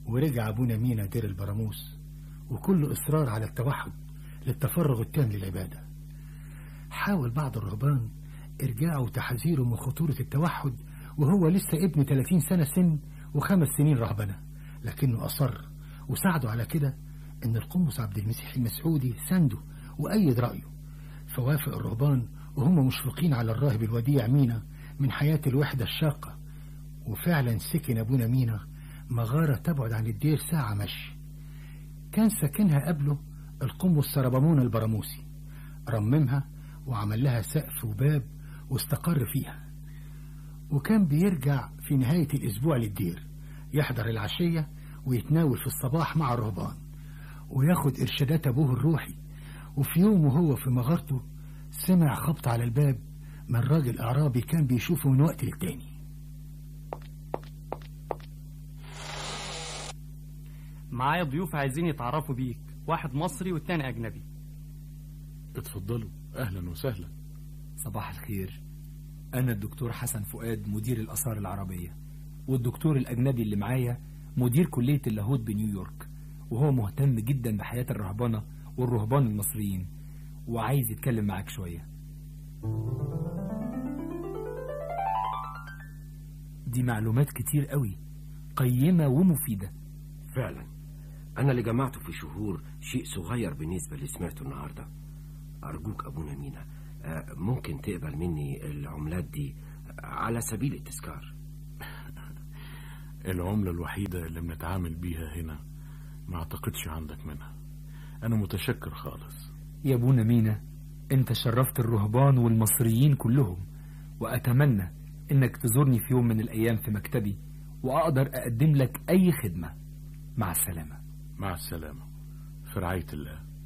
ورجع أبونا مينا دير البراموس وكل إصرار على التوحد للتفرغ التام للعبادة حاول بعض الرهبان إرجاعه وتحذيره من خطورة التوحد وهو لسه ابن 30 سنة سن وخمس سنين رهبنة لكنه أصر وساعده على كده إن القمص عبد المسيح المسعودي سنده وأيد رأيه فوافق الرهبان وهم مشفقين على الراهب الوديع مينا من حياة الوحدة الشاقة وفعلا سكن أبونا مينا مغارة تبعد عن الدير ساعة مشي كان ساكنها قبله القمص سربمون البراموسي رممها وعمل لها سقف وباب واستقر فيها وكان بيرجع في نهاية الأسبوع للدير يحضر العشية ويتناول في الصباح مع الرهبان وياخد إرشادات أبوه الروحي وفي يوم وهو في مغارته سمع خبط على الباب من راجل أعرابي كان بيشوفه من وقت للتاني معايا ضيوف عايزين يتعرفوا بيك واحد مصري والتاني أجنبي اتفضلوا أهلا وسهلا صباح الخير أنا الدكتور حسن فؤاد مدير الآثار العربية والدكتور الأجنبي اللي معايا مدير كلية اللاهوت بنيويورك وهو مهتم جدا بحياة الرهبنة والرهبان المصريين وعايز يتكلم معاك شوية دي معلومات كتير قوي قيمة ومفيدة فعلا أنا اللي جمعته في شهور شيء صغير بالنسبة اللي سمعته النهاردة أرجوك أبونا مينا آه، ممكن تقبل مني العملات دي على سبيل التذكار العملة الوحيدة اللي بنتعامل بيها هنا ما اعتقدش عندك منها أنا متشكر خالص يا ابونا مينا انت شرفت الرهبان والمصريين كلهم وأتمنى انك تزورني في يوم من الأيام في مكتبي وأقدر أقدم لك أي خدمة مع السلامة مع السلامة في رعاية الله